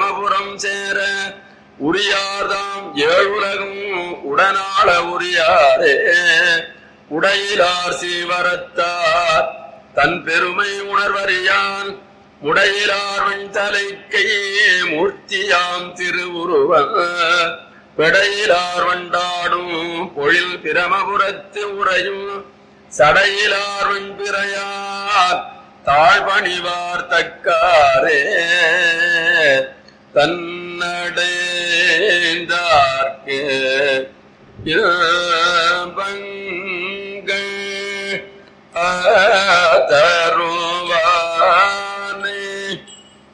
பிரமபுரம் சேர உரியார்தாம் ஏழுலகும் உடனாள உரியாரே உடையிலார் சீவரத்தார் தன் பெருமை உணர்வறியான் முடையிலார் தலைக்கை மூர்த்தியாம் திருவுருவ பெடையிலார் வண்டாடும் பொழில் பிரமபுரத்து உறையும் சடையிலார் வெண்பிறையார் தாழ்பணிவார் தக்காரே தன்னடைந்தார்க்கு